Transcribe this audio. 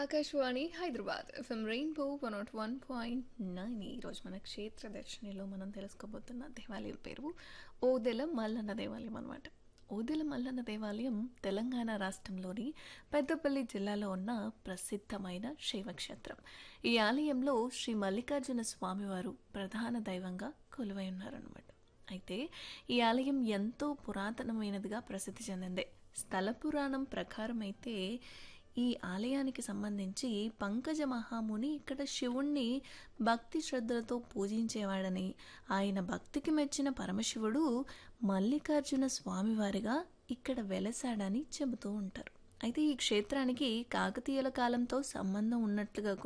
Akashvani Hyderabad FM rainbow one nought one point nine ఈరోజు మన క్షేత్ర దర్శనిలో మనం తెలుసుకోబోతున్న దేవాలయం పేరు ఓదెల మల్లన్న దేవాలయం అనమాట ఓదెల మల్లన్న దేవాలయం తెలంగాణ రాష్ట్రంలోని పెద్దపల్లి జిల్లాలో ఉన్న ప్రసిద్ధమైన శైవక్షేత్రం ఈ ఆలయంలో శ్రీ మల్లికార్జున స్వామివారు ప్రధాన దైవంగా కొలువై ఉన్నారనమాట అయితే ఈ ఆలయం ఎంతో పురాతనమైనదిగా ప్రసిద్ధి చెందింది స్థల పురాణం ప్రకారం అయితే ఈ ఆలయానికి సంబంధించి పంకజ మహాముని ఇక్కడ శివుణ్ణి భక్తి శ్రద్ధలతో పూజించేవాడని ఆయన భక్తికి మెచ్చిన పరమశివుడు మల్లికార్జున స్వామివారిగా ఇక్కడ వెలసాడని చెబుతూ ఉంటారు అయితే ఈ క్షేత్రానికి కాకతీయుల కాలంతో సంబంధం ఉన్నట్లుగా